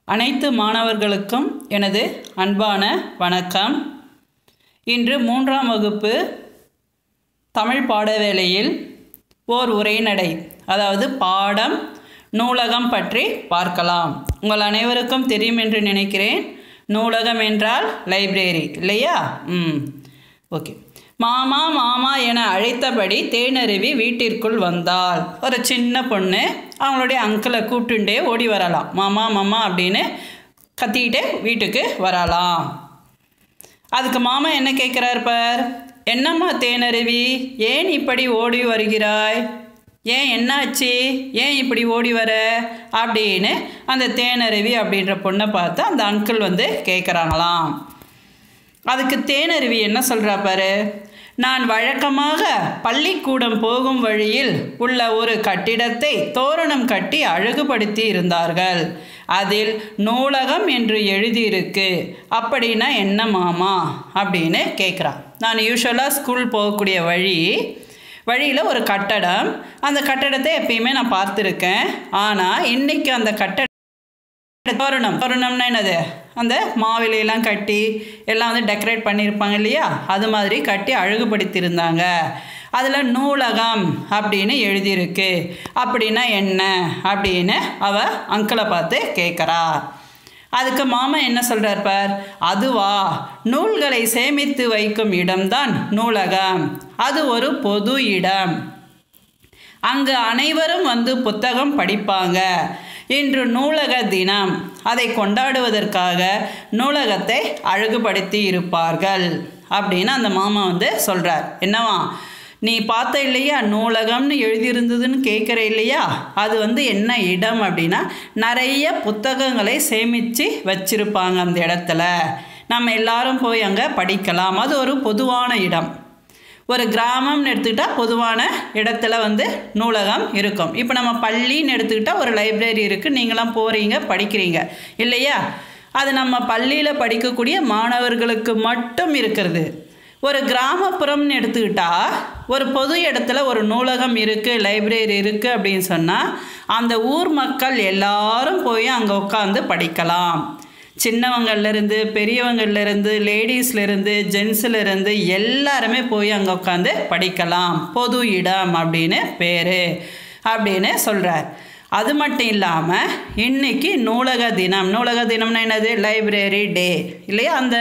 அனைத்து மாணவர்களுக்கும் எனது அன்பான வணக்கம் இன்று மூன்றாம் வகுப்பு தமிழ் பாடவேளையில் ஓர் உரைநடை அதாவது பாடம் நூலகம் பற்றி பார்க்கலாம் உங்கள் அனைவருக்கும் தெரியும் என்று நினைக்கிறேன் நூலகம் என்றால் லைப்ரரி இல்லையா ம் ஓகே மாமா மாமா என அழைத்தபடி தேனருவி வீட்டிற்குள் வந்தாள் ஒரு சின்ன பொண்ணு அவங்களுடைய அங்கிளை கூப்பிட்டுண்டே ஓடி வரலாம் மாமா மாமா அப்படின்னு கத்திக்கிட்டே வீட்டுக்கு வரலாம் அதுக்கு மாமா என்ன கேட்குறார் பார் என்னம்மா தேனருவி ஏன் இப்படி ஓடி வருகிறாய் ஏன் என்னாச்சு ஏன் இப்படி ஓடி வர அப்படின்னு அந்த தேனருவி அப்படின்ற பொண்ணை பார்த்து அந்த அங்கிள் வந்து கேட்குறாங்களாம் அதுக்கு தேனருவி என்ன சொல்கிறா பாரு நான் வழக்கமாக பள்ளிக்கூடம் போகும் வழியில் உள்ள ஒரு கட்டிடத்தை தோரணம் கட்டி அழகுபடுத்தி இருந்தார்கள் அதில் நூலகம் என்று எழுதியிருக்கு அப்படின்னா என்ன மாமா அப்படின்னு கேட்குறான் நான் யூஸ்வலாக ஸ்கூல் போகக்கூடிய வழி வழியில் ஒரு கட்டடம் அந்த கட்டடத்தை எப்பயுமே நான் பார்த்துருக்கேன் ஆனால் இன்றைக்கி அந்த கட்டட தோரணம் தோரணம்னா என்னது அந்த மாவிலையெல்லாம் கட்டி எல்லாம் வந்து டெக்கரேட் பண்ணியிருப்பாங்க இல்லையா அது மாதிரி கட்டி அழகுபடுத்தியிருந்தாங்க அதில் நூலகம் அப்படின்னு எழுதியிருக்கு அப்படின்னா என்ன அப்படின்னு அவ அங்கிளை பார்த்து கேட்குறா அதுக்கு மாமா என்ன சொல்கிறார் பார் அதுவா நூல்களை சேமித்து வைக்கும் இடம்தான் நூலகம் அது ஒரு பொது இடம் அங்கு அனைவரும் வந்து புத்தகம் படிப்பாங்க இன்று நூலக தினம் அதை கொண்டாடுவதற்காக நூலகத்தை அழகுபடுத்தி இருப்பார்கள் அப்படின்னு அந்த மாமா வந்து சொல்கிறார் என்னவா நீ பார்த்த இல்லையா நூலகம்னு எழுதியிருந்ததுன்னு கேட்குற இல்லையா அது வந்து என்ன இடம் அப்படின்னா நிறைய புத்தகங்களை சேமித்து வச்சுருப்பாங்க அந்த இடத்துல நம்ம எல்லாரும் போய் அங்கே படிக்கலாம் அது ஒரு பொதுவான இடம் ஒரு கிராமம்னு எடுத்துக்கிட்டால் பொதுவான இடத்துல வந்து நூலகம் இருக்கும் இப்போ நம்ம பள்ளின்னு எடுத்துக்கிட்டால் ஒரு லைப்ரரி இருக்குது நீங்களாம் போகிறீங்க படிக்கிறீங்க இல்லையா அது நம்ம பள்ளியில் படிக்கக்கூடிய மாணவர்களுக்கு மட்டும் இருக்கிறது ஒரு கிராமப்புறம்னு எடுத்துக்கிட்டால் ஒரு பொது இடத்துல ஒரு நூலகம் இருக்குது லைப்ரரி இருக்குது அப்படின்னு சொன்னால் அந்த ஊர் மக்கள் எல்லாரும் போய் அங்கே உட்காந்து படிக்கலாம் சின்னவங்கள்லேருந்து பெரியவங்கள்லேருந்து லேடிஸ்லேருந்து ஜென்ஸுலேருந்து எல்லாருமே போய் அங்கே உட்காந்து படிக்கலாம் பொது இடம் அப்படின்னு பேர் அப்படின்னு சொல்கிறார் அது மட்டும் இல்லாமல் இன்றைக்கி நூலக தினம் நூலக தினம்னா என்னது லைப்ரரி டே இல்லையா அந்த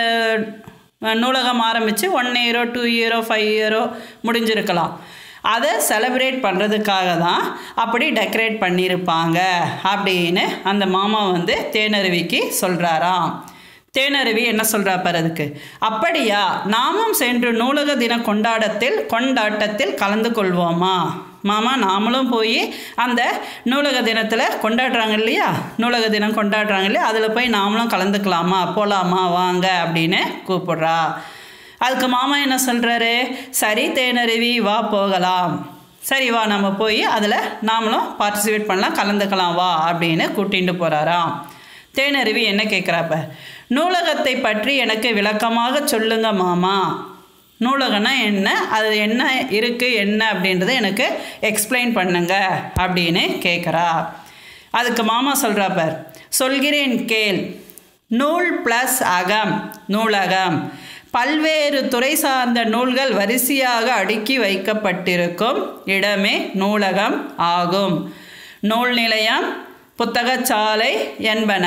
நூலகம் ஆரம்பித்து ஒன் இயரோ டூ இயரோ ஃபைவ் இயரோ முடிஞ்சிருக்கலாம் அதை செலப்ரேட் பண்ணுறதுக்காக தான் அப்படி டெக்கரேட் பண்ணியிருப்பாங்க அப்படின்னு அந்த மாமா வந்து தேனருவிக்கு சொல்கிறாராம் தேனருவி என்ன சொல்கிறா பாரு அதுக்கு அப்படியா நாமும் சென்று நூலக தின கொண்டாடத்தில் கொண்டாட்டத்தில் கலந்து கொள்வோமா மாமா நாமளும் போய் அந்த நூலக தினத்தில் கொண்டாடுறாங்க இல்லையா நூலக தினம் கொண்டாடுறாங்க இல்லையா அதில் போய் நாமளும் கலந்துக்கலாமா போகலாமா வாங்க அப்படின்னு கூப்பிட்றா அதுக்கு மாமா என்ன சொல்கிறாரு சரி தேனருவி வா போகலாம் சரி வா நம்ம போய் அதில் நாமளும் பார்ட்டிசிபேட் பண்ணலாம் கலந்துக்கலாம் வா அப்படின்னு கூட்டிகிட்டு போகிறாராம் தேனருவி என்ன கேட்குறாப்ப நூலகத்தை பற்றி எனக்கு விளக்கமாக சொல்லுங்க மாமா நூலகம்னா என்ன அது என்ன இருக்குது என்ன அப்படின்றத எனக்கு எக்ஸ்பிளைன் பண்ணுங்க அப்படின்னு கேட்குறா அதுக்கு மாமா சொல்கிறாப்பர் சொல்கிறேன் கேள் நூல் ப்ளஸ் அகம் நூலகம் பல்வேறு துறை சார்ந்த நூல்கள் வரிசையாக அடுக்கி வைக்கப்பட்டிருக்கும் இடமே நூலகம் ஆகும் நூல் நிலையம் புத்தகச்சாலை என்பன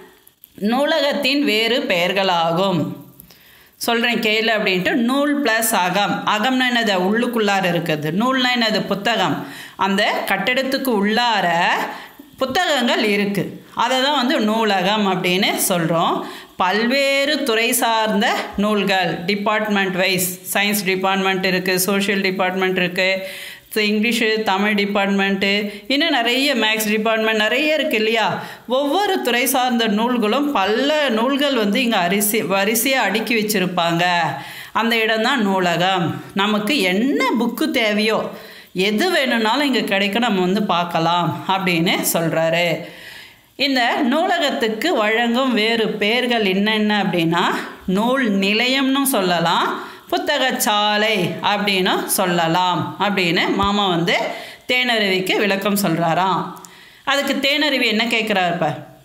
நூலகத்தின் வேறு பெயர்களாகும் சொல்கிறேன் கேளு அப்படின்ட்டு நூல் ப்ளஸ் அகம் அகம்னா என்னது உள்ளுக்குள்ளார இருக்குது நூல்னா என்னது புத்தகம் அந்த கட்டிடத்துக்கு உள்ளார புத்தகங்கள் இருக்குது அதை தான் வந்து நூலகம் அப்படின்னு சொல்கிறோம் பல்வேறு துறை சார்ந்த நூல்கள் டிபார்ட்மெண்ட் வைஸ் சயின்ஸ் டிபார்ட்மெண்ட் இருக்குது சோஷியல் டிபார்ட்மெண்ட் இருக்குது இங்கிலீஷு தமிழ் டிபார்ட்மெண்ட்டு இன்னும் நிறைய மேக்ஸ் டிபார்ட்மெண்ட் நிறைய இருக்குது இல்லையா ஒவ்வொரு துறை சார்ந்த நூல்களும் பல நூல்கள் வந்து இங்கே அரிசி வரிசையாக அடுக்கி வச்சுருப்பாங்க அந்த இடம்தான் நூலகம் நமக்கு என்ன புக்கு தேவையோ எது வேணும்னாலும் இங்கே கிடைக்கும் நம்ம வந்து பார்க்கலாம் அப்படின்னு சொல்கிறாரு இந்த நூலகத்துக்கு வழங்கும் வேறு பெயர்கள் என்னென்ன அப்படின்னா நூல் நிலையம்னு சொல்லலாம் புத்தகச்சாலை அப்படின்னு சொல்லலாம் அப்படின்னு மாமா வந்து தேனருவிக்கு விளக்கம் சொல்கிறாராம் அதுக்கு தேனருவி என்ன கேட்குறாருப்ப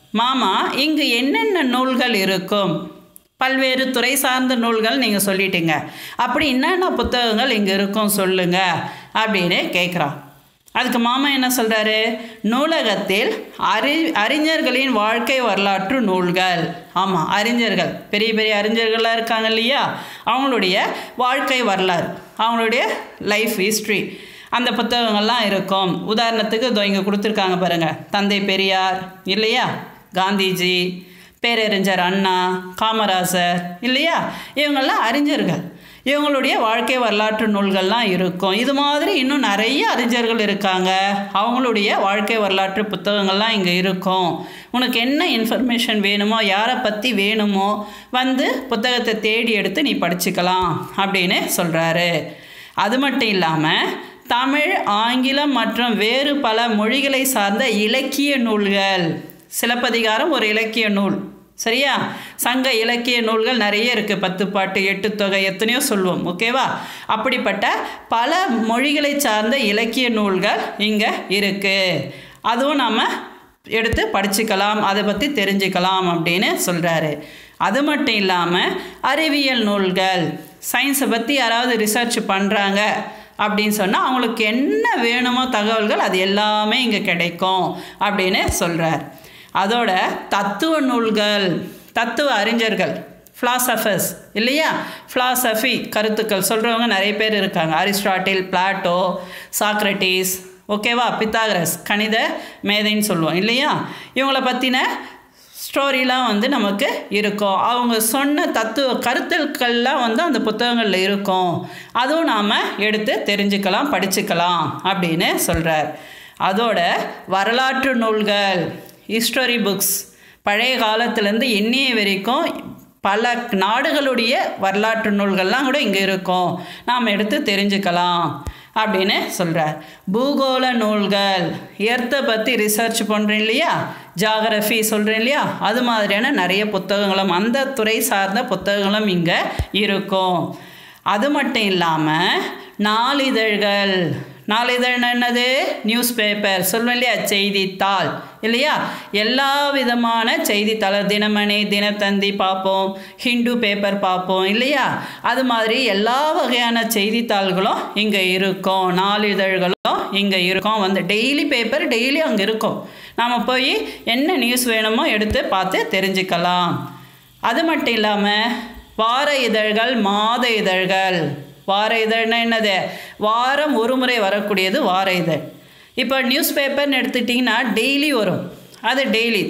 மாமா இங்கு என்னென்ன நூல்கள் இருக்கும் பல்வேறு துறை சார்ந்த நூல்கள் நீங்கள் சொல்லிட்டீங்க அப்படி என்னென்ன புத்தகங்கள் இங்கே இருக்கும் சொல்லுங்க அப்படின்னு கேட்குறான் அதுக்கு மாமா என்ன சொல்கிறாரு நூலகத்தில் அறி அறிஞர்களின் வாழ்க்கை வரலாற்று நூல்கள் ஆமாம் அறிஞர்கள் பெரிய பெரிய அறிஞர்களாக இருக்காங்க இல்லையா அவங்களுடைய வாழ்க்கை வரலாறு அவங்களுடைய லைஃப் ஹிஸ்ட்ரி அந்த புத்தகங்கள்லாம் இருக்கும் உதாரணத்துக்கு இதோ இங்கே கொடுத்துருக்காங்க பாருங்கள் தந்தை பெரியார் இல்லையா காந்திஜி பேரறிஞர் அண்ணா காமராசர் இல்லையா இவங்கெல்லாம் அறிஞர்கள் இவங்களுடைய வாழ்க்கை வரலாற்று நூல்கள்லாம் இருக்கும் இது மாதிரி இன்னும் நிறைய அறிஞர்கள் இருக்காங்க அவங்களுடைய வாழ்க்கை வரலாற்று புத்தகங்கள்லாம் இங்கே இருக்கும் உனக்கு என்ன இன்ஃபர்மேஷன் வேணுமோ யாரை பற்றி வேணுமோ வந்து புத்தகத்தை தேடி எடுத்து நீ படிச்சுக்கலாம் அப்படின்னு சொல்கிறாரு அது மட்டும் இல்லாமல் தமிழ் ஆங்கிலம் மற்றும் வேறு பல மொழிகளை சார்ந்த இலக்கிய நூல்கள் சிலப்பதிகாரம் ஒரு இலக்கிய நூல் சரியா சங்க இலக்கிய நூல்கள் நிறைய இருக்குது பத்து பாட்டு எட்டு தொகை எத்தனையோ சொல்லுவோம் ஓகேவா அப்படிப்பட்ட பல மொழிகளை சார்ந்த இலக்கிய நூல்கள் இங்கே இருக்குது அதுவும் நாம் எடுத்து படிச்சுக்கலாம் அதை பற்றி தெரிஞ்சுக்கலாம் அப்படின்னு சொல்கிறாரு அது மட்டும் இல்லாமல் அறிவியல் நூல்கள் சயின்ஸை பற்றி யாராவது ரிசர்ச் பண்ணுறாங்க அப்படின்னு சொன்னால் அவங்களுக்கு என்ன வேணுமோ தகவல்கள் அது எல்லாமே இங்கே கிடைக்கும் அப்படின்னு சொல்கிறார் அதோட தத்துவ நூல்கள் தத்துவ அறிஞர்கள் ஃபிலாசபர்ஸ் இல்லையா ஃபிலாசபி கருத்துக்கள் சொல்கிறவங்க நிறைய பேர் இருக்காங்க அரிஸ்டாட்டில் பிளாட்டோ சாக்ரட்டிஸ் ஓகேவா பித்தாகரஸ் கணித மேதைன்னு சொல்லுவோம் இல்லையா இவங்கள பற்றின ஸ்டோரிலாம் வந்து நமக்கு இருக்கும் அவங்க சொன்ன தத்துவ கருத்துக்கள்லாம் வந்து அந்த புத்தகங்களில் இருக்கும் அதுவும் நாம் எடுத்து தெரிஞ்சுக்கலாம் படிச்சுக்கலாம் அப்படின்னு சொல்கிறார் அதோட வரலாற்று நூல்கள் ஹிஸ்டரி புக்ஸ் பழைய காலத்துலேருந்து இன்னைய வரைக்கும் பல நாடுகளுடைய வரலாற்று நூல்கள்லாம் கூட இங்கே இருக்கும் நாம் எடுத்து தெரிஞ்சுக்கலாம் அப்படின்னு சொல்கிறார் பூகோள நூல்கள் எர்த்தை பற்றி ரிசர்ச் பண்ணுறேன் இல்லையா ஜாகிரஃபி சொல்கிறேன் இல்லையா அது மாதிரியான நிறைய புத்தகங்களும் அந்த துறை சார்ந்த புத்தகங்களும் இங்கே இருக்கும் அது மட்டும் இல்லாமல் நாளிதழ்கள் நாளிதழ்னா என்னது நியூஸ் பேப்பர் சொல்லுவேன் இல்லையா செய்தித்தாள் இல்லையா எல்லா விதமான செய்தித்தாள் தினமணி தினத்தந்தி பார்ப்போம் ஹிந்து பேப்பர் பார்ப்போம் இல்லையா அது மாதிரி எல்லா வகையான செய்தித்தாள்களும் இங்கே இருக்கும் நாளிதழ்களும் இங்கே இருக்கும் வந்து டெய்லி பேப்பர் டெய்லி அங்கே இருக்கும் நாம் போய் என்ன நியூஸ் வேணுமோ எடுத்து பார்த்து தெரிஞ்சுக்கலாம் அது மட்டும் இல்லாமல் வார இதழ்கள் மாத இதழ்கள் வார இதழ்னா என்னது வாரம் ஒரு முறை வரக்கூடியது வார இதழ் இப்போ நியூஸ் பேப்பர்னு எடுத்துட்டிங்கன்னா டெய்லி வரும் அது டெய்லி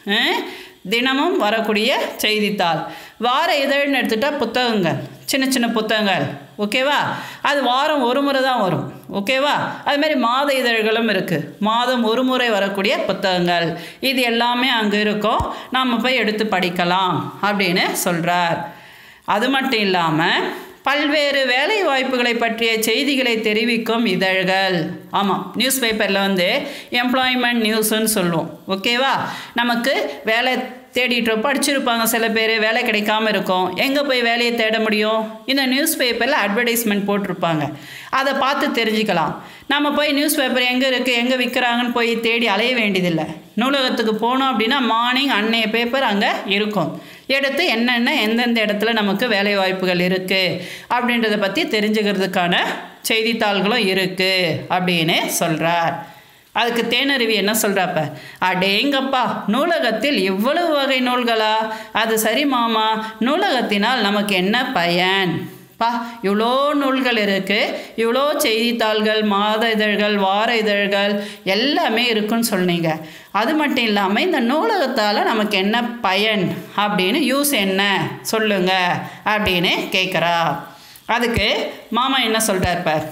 தினமும் வரக்கூடிய செய்தித்தாள் வார இதழ்னு எடுத்துட்டால் புத்தகங்கள் சின்ன சின்ன புத்தகங்கள் ஓகேவா அது வாரம் ஒரு முறை தான் வரும் ஓகேவா அதுமாரி மாத இதழ்களும் இருக்குது மாதம் ஒரு முறை வரக்கூடிய புத்தகங்கள் இது எல்லாமே அங்கே இருக்கும் நாம் போய் எடுத்து படிக்கலாம் அப்படின்னு சொல்கிறார் அது மட்டும் இல்லாமல் பல்வேறு வேலை வாய்ப்புகளை பற்றிய செய்திகளை தெரிவிக்கும் இதழ்கள் ஆமாம் நியூஸ் பேப்பரில் வந்து எம்ப்ளாய்மெண்ட் நியூஸ்ன்னு சொல்லுவோம் ஓகேவா நமக்கு வேலை தேடிட்டு படிச்சிருப்பாங்க சில பேர் வேலை கிடைக்காம இருக்கும் எங்கே போய் வேலையை தேட முடியும் இந்த நியூஸ் பேப்பரில் அட்வர்டைஸ்மெண்ட் போட்டிருப்பாங்க அதை பார்த்து தெரிஞ்சுக்கலாம் நம்ம போய் நியூஸ் பேப்பர் எங்கே இருக்குது எங்கே விற்கிறாங்கன்னு போய் தேடி அலைய வேண்டியதில்லை நூலகத்துக்கு போனோம் அப்படின்னா மார்னிங் அன்னைய பேப்பர் அங்கே இருக்கும் எடுத்து என்னென்ன எந்தெந்த இடத்துல நமக்கு வேலை வாய்ப்புகள் இருக்குது அப்படின்றத பற்றி தெரிஞ்சுக்கிறதுக்கான செய்தித்தாள்களும் இருக்குது அப்படின்னு சொல்கிறார் அதுக்கு தேனருவி என்ன சொல்கிறாப்ப அடேங்கப்பா நூலகத்தில் இவ்வளவு வகை நூல்களா அது சரி மாமா நூலகத்தினால் நமக்கு என்ன பயன் பா இவ்வளோ நூல்கள் இருக்குது இவ்வளோ செய்தித்தாள்கள் மாத இதழ்கள் வார இதழ்கள் எல்லாமே இருக்குன்னு சொன்னீங்க அது மட்டும் இல்லாமல் இந்த நூலகத்தால் நமக்கு என்ன பயன் அப்படின்னு யூஸ் என்ன சொல்லுங்க அப்படின்னு கேட்குறா அதுக்கு மாமா என்ன சொல்கிறார் பார்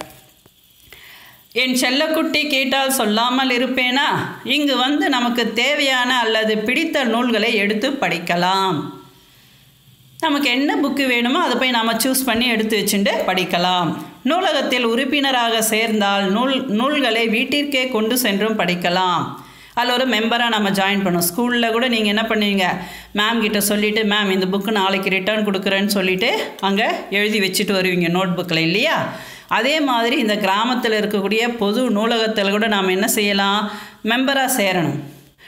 என் செல்லக்குட்டி கேட்டால் சொல்லாமல் இருப்பேனா இங்கு வந்து நமக்கு தேவையான அல்லது பிடித்த நூல்களை எடுத்து படிக்கலாம் நமக்கு என்ன புக்கு வேணுமோ அதை போய் நாம் சூஸ் பண்ணி எடுத்து வச்சுட்டு படிக்கலாம் நூலகத்தில் உறுப்பினராக சேர்ந்தால் நூல் நூல்களை வீட்டிற்கே கொண்டு சென்றும் படிக்கலாம் அதில் ஒரு மெம்பராக நம்ம ஜாயின் பண்ணோம் ஸ்கூலில் கூட நீங்கள் என்ன பண்ணுவீங்க மேம் கிட்ட சொல்லிவிட்டு மேம் இந்த புக்கு நாளைக்கு ரிட்டர்ன் கொடுக்குறேன்னு சொல்லிவிட்டு அங்கே எழுதி வச்சுட்டு வருவீங்க நோட் புக்கில் இல்லையா அதே மாதிரி இந்த கிராமத்தில் இருக்கக்கூடிய பொது நூலகத்தில் கூட நாம் என்ன செய்யலாம் மெம்பராக சேரணும்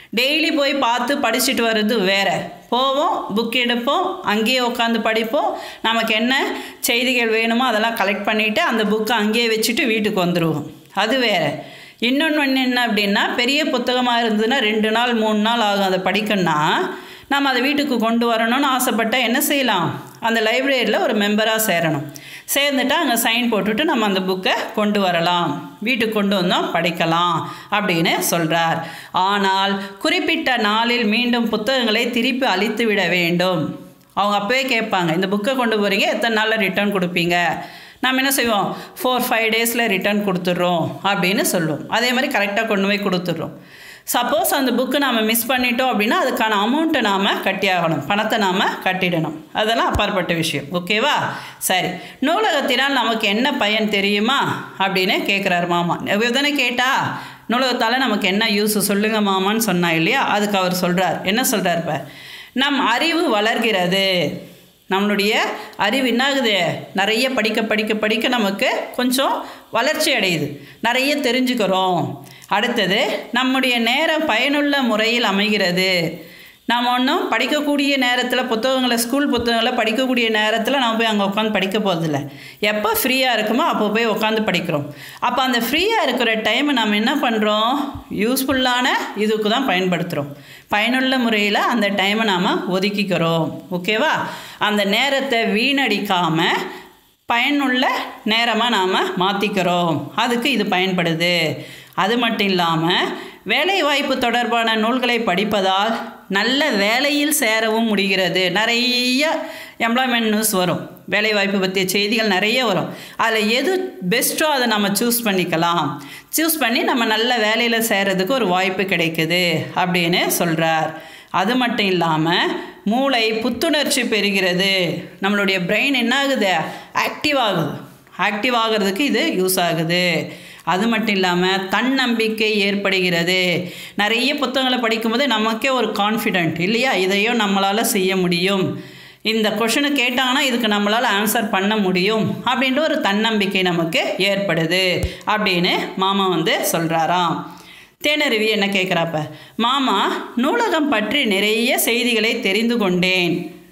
டெய்லி போய் பார்த்து படிச்சுட்டு வர்றது வேற போவோம் புக் எடுப்போம் அங்கேயே உட்காந்து படிப்போம் நமக்கு என்ன செய்திகள் வேணுமோ அதெல்லாம் கலெக்ட் பண்ணிவிட்டு அந்த புக்கை அங்கேயே வச்சுட்டு வீட்டுக்கு வந்துடுவோம் அது வேற இன்னொன்று ஒன்று என்ன அப்படின்னா பெரிய புத்தகமாக இருந்ததுன்னா ரெண்டு நாள் மூணு நாள் ஆகும் அதை படிக்கணும்னா நம்ம அதை வீட்டுக்கு கொண்டு வரணும்னு ஆசைப்பட்டால் என்ன செய்யலாம் அந்த லைப்ரரியில் ஒரு மெம்பராக சேரணும் சேர்ந்துட்டு அங்கே சைன் போட்டுட்டு நம்ம அந்த புக்கை கொண்டு வரலாம் வீட்டுக்கு கொண்டு வந்தோம் படிக்கலாம் அப்படின்னு சொல்கிறார் ஆனால் குறிப்பிட்ட நாளில் மீண்டும் புத்தகங்களை திருப்பி அளித்து விட வேண்டும் அவங்க அப்போவே கேட்பாங்க இந்த புக்கை கொண்டு போகிறீங்க எத்தனை நாளில் ரிட்டர்ன் கொடுப்பீங்க நம்ம என்ன செய்வோம் ஃபோர் ஃபைவ் டேஸில் ரிட்டர்ன் கொடுத்துட்றோம் அப்படின்னு சொல்லுவோம் அதே மாதிரி கரெக்டாக கொண்டு போய் கொடுத்துட்றோம் சப்போஸ் அந்த புக்கு நாம் மிஸ் பண்ணிட்டோம் அப்படின்னா அதுக்கான அமௌண்ட்டை நாம் கட்டியாகணும் பணத்தை நாம் கட்டிடணும் அதெல்லாம் அப்பாற்பட்ட விஷயம் ஓகேவா சரி நூலகத்தினால் நமக்கு என்ன பயன் தெரியுமா அப்படின்னு கேட்குறாரு மாமா தானே கேட்டா நூலகத்தால் நமக்கு என்ன யூஸ் சொல்லுங்க மாமான்னு சொன்னா இல்லையா அதுக்கு அவர் சொல்கிறார் என்ன சொல்கிறார் இப்போ நம் அறிவு வளர்கிறது நம்மளுடைய அறிவு என்னாகுது நிறைய படிக்க படிக்க படிக்க நமக்கு கொஞ்சம் வளர்ச்சி அடையுது நிறைய தெரிஞ்சுக்கிறோம் அடுத்தது நம்முடைய நேரம் பயனுள்ள முறையில் அமைகிறது நம்ம ஒன்றும் படிக்கக்கூடிய நேரத்தில் புத்தகங்களை ஸ்கூல் புத்தகங்களை படிக்கக்கூடிய நேரத்தில் நம்ம போய் அங்கே உட்காந்து படிக்க போகிறதில்ல எப்போ ஃப்ரீயாக இருக்குமோ அப்போ போய் உட்காந்து படிக்கிறோம் அப்போ அந்த ஃப்ரீயாக இருக்கிற டைமை நம்ம என்ன பண்ணுறோம் யூஸ்ஃபுல்லான இதுக்கு தான் பயன்படுத்துகிறோம் பயனுள்ள முறையில் அந்த டைமை நாம் ஒதுக்கிக்கிறோம் ஓகேவா அந்த நேரத்தை வீணடிக்காமல் பயனுள்ள நேரமாக நாம் மாற்றிக்கிறோம் அதுக்கு இது பயன்படுது அது மட்டும் இல்லாமல் வேலைவாய்ப்பு தொடர்பான நூல்களை படிப்பதால் நல்ல வேலையில் சேரவும் முடிகிறது நிறைய எம்ப்ளாய்மெண்ட் நியூஸ் வரும் வேலைவாய்ப்பு பற்றிய செய்திகள் நிறைய வரும் அதில் எது பெஸ்ட்டோ அதை நம்ம சூஸ் பண்ணிக்கலாம் சூஸ் பண்ணி நம்ம நல்ல வேலையில் சேரதுக்கு ஒரு வாய்ப்பு கிடைக்குது அப்படின்னு சொல்கிறார் அது மட்டும் இல்லாமல் மூளை புத்துணர்ச்சி பெறுகிறது நம்மளுடைய பிரெயின் என்ன ஆகுது ஆக்டிவ் ஆகுது ஆக்டிவ் ஆகிறதுக்கு இது யூஸ் ஆகுது அது மட்டும் இல்லாமல் தன்னம்பிக்கை ஏற்படுகிறது நிறைய புத்தகங்களை படிக்கும்போது நமக்கே ஒரு கான்ஃபிடென்ட் இல்லையா இதையும் நம்மளால் செய்ய முடியும் இந்த கொஷனு கேட்டாங்கன்னா இதுக்கு நம்மளால் ஆன்சர் பண்ண முடியும் அப்படின்ற ஒரு தன்னம்பிக்கை நமக்கு ஏற்படுது அப்படின்னு மாமா வந்து சொல்கிறாராம் தேனருவி என்ன கேட்குறாப்ப மாமா நூலகம் பற்றி நிறைய செய்திகளை தெரிந்து கொண்டேன்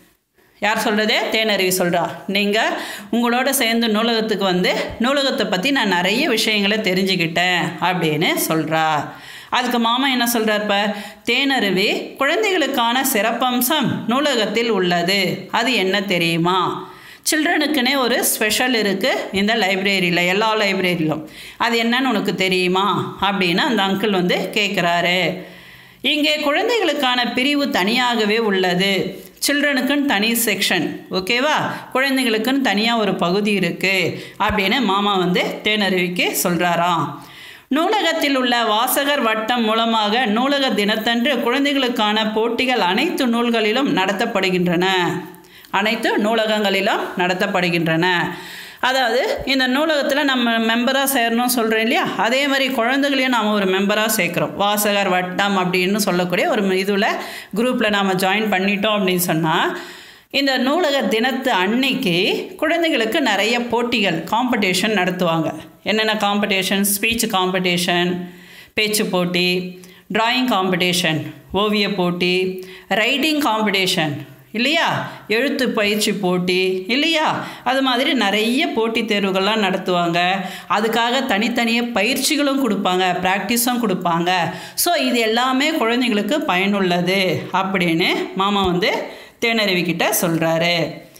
யார் சொல்கிறதே தேனருவி சொல்கிறா நீங்கள் உங்களோட சேர்ந்து நூலகத்துக்கு வந்து நூலகத்தை பற்றி நான் நிறைய விஷயங்களை தெரிஞ்சுக்கிட்டேன் அப்படின்னு சொல்கிறா அதுக்கு மாமா என்ன சொல்கிறார்ப்ப தேனருவி குழந்தைகளுக்கான சிறப்பம்சம் நூலகத்தில் உள்ளது அது என்ன தெரியுமா சில்ட்ரனுக்குன்னே ஒரு ஸ்பெஷல் இருக்குது இந்த லைப்ரரியில் எல்லா லைப்ரரியிலும் அது என்னன்னு உனக்கு தெரியுமா அப்படின்னு அந்த அங்கிள் வந்து கேட்குறாரு இங்கே குழந்தைகளுக்கான பிரிவு தனியாகவே உள்ளது சில்ட்ரனுக்குன்னு தனி செக்ஷன் ஓகேவா குழந்தைகளுக்குன்னு தனியாக ஒரு பகுதி இருக்குது அப்படின்னு மாமா வந்து தேனருவிக்கு சொல்கிறாராம் நூலகத்தில் உள்ள வாசகர் வட்டம் மூலமாக நூலக தினத்தன்று குழந்தைகளுக்கான போட்டிகள் அனைத்து நூல்களிலும் நடத்தப்படுகின்றன அனைத்து நூலகங்களிலும் நடத்தப்படுகின்றன அதாவது இந்த நூலகத்தில் நம்ம மெம்பராக சேரணும் சொல்கிறோம் இல்லையா அதே மாதிரி குழந்தைகளையும் நாம் ஒரு மெம்பராக சேர்க்குறோம் வாசகர் வட்டம் அப்படின்னு சொல்லக்கூடிய ஒரு இதில் குரூப்பில் நாம் ஜாயின் பண்ணிட்டோம் அப்படின்னு சொன்னால் இந்த நூலக தினத்து அன்னைக்கு குழந்தைகளுக்கு நிறைய போட்டிகள் காம்படிஷன் நடத்துவாங்க என்னென்ன காம்படிஷன் ஸ்பீச் காம்படிஷன் பேச்சு போட்டி ட்ராயிங் காம்படிஷன் ஓவிய போட்டி ரைட்டிங் காம்படிஷன் இல்லையா எழுத்து பயிற்சி போட்டி இல்லையா அது மாதிரி நிறைய போட்டித் தேர்வுகள்லாம் நடத்துவாங்க அதுக்காக தனித்தனியாக பயிற்சிகளும் கொடுப்பாங்க ப்ராக்டிஸும் கொடுப்பாங்க ஸோ இது எல்லாமே குழந்தைங்களுக்கு பயனுள்ளது அப்படின்னு மாமா வந்து தேனருவிக்கிட்ட சொல்கிறாரு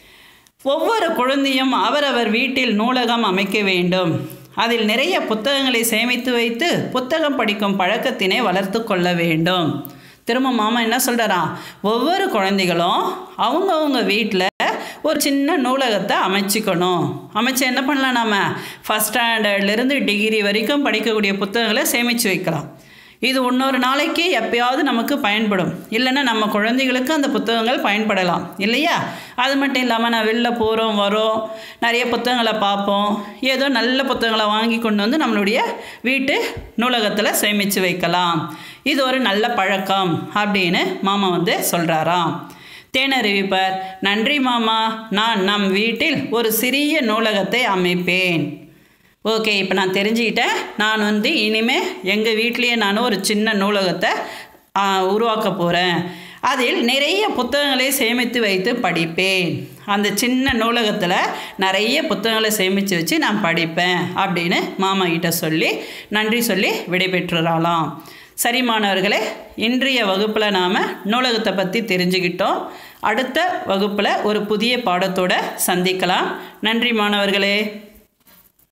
ஒவ்வொரு குழந்தையும் அவரவர் வீட்டில் நூலகம் அமைக்க வேண்டும் அதில் நிறைய புத்தகங்களை சேமித்து வைத்து புத்தகம் படிக்கும் பழக்கத்தினை வளர்த்து கொள்ள வேண்டும் திரும்ப மாமா என்ன சொல்கிறாராம் ஒவ்வொரு குழந்தைகளும் அவங்கவுங்க வீட்டில் ஒரு சின்ன நூலகத்தை அமைச்சிக்கணும் அமைச்சு என்ன பண்ணலாம் நாம் ஃபஸ்ட் ஸ்டாண்டர்ட்லேருந்து டிகிரி வரைக்கும் படிக்கக்கூடிய புத்தகங்களை சேமித்து வைக்கலாம் இது இன்னொரு நாளைக்கு எப்பயாவது நமக்கு பயன்படும் இல்லைன்னா நம்ம குழந்தைகளுக்கு அந்த புத்தகங்கள் பயன்படலாம் இல்லையா அது மட்டும் இல்லாமல் நான் வெளில போகிறோம் வரோம் நிறைய புத்தகங்களை பார்ப்போம் ஏதோ நல்ல புத்தகங்களை வாங்கி கொண்டு வந்து நம்மளுடைய வீட்டு நூலகத்தில் சேமித்து வைக்கலாம் இது ஒரு நல்ல பழக்கம் அப்படின்னு மாமா வந்து சொல்கிறாராம் தேனறிவிப்பர் நன்றி மாமா நான் நம் வீட்டில் ஒரு சிறிய நூலகத்தை அமைப்பேன் ஓகே இப்போ நான் தெரிஞ்சுக்கிட்டேன் நான் வந்து இனிமேல் எங்கள் வீட்லேயே நான் ஒரு சின்ன நூலகத்தை உருவாக்க போகிறேன் அதில் நிறைய புத்தகங்களை சேமித்து வைத்து படிப்பேன் அந்த சின்ன நூலகத்தில் நிறைய புத்தகங்களை சேமித்து வச்சு நான் படிப்பேன் அப்படின்னு மாமா கிட்ட சொல்லி நன்றி சொல்லி விடைபெற்றுறாளாம் சரி மாணவர்களே இன்றைய வகுப்பில் நாம் நூலகத்தை பற்றி தெரிஞ்சுக்கிட்டோம் அடுத்த வகுப்பில் ஒரு புதிய பாடத்தோடு சந்திக்கலாம் நன்றி மாணவர்களே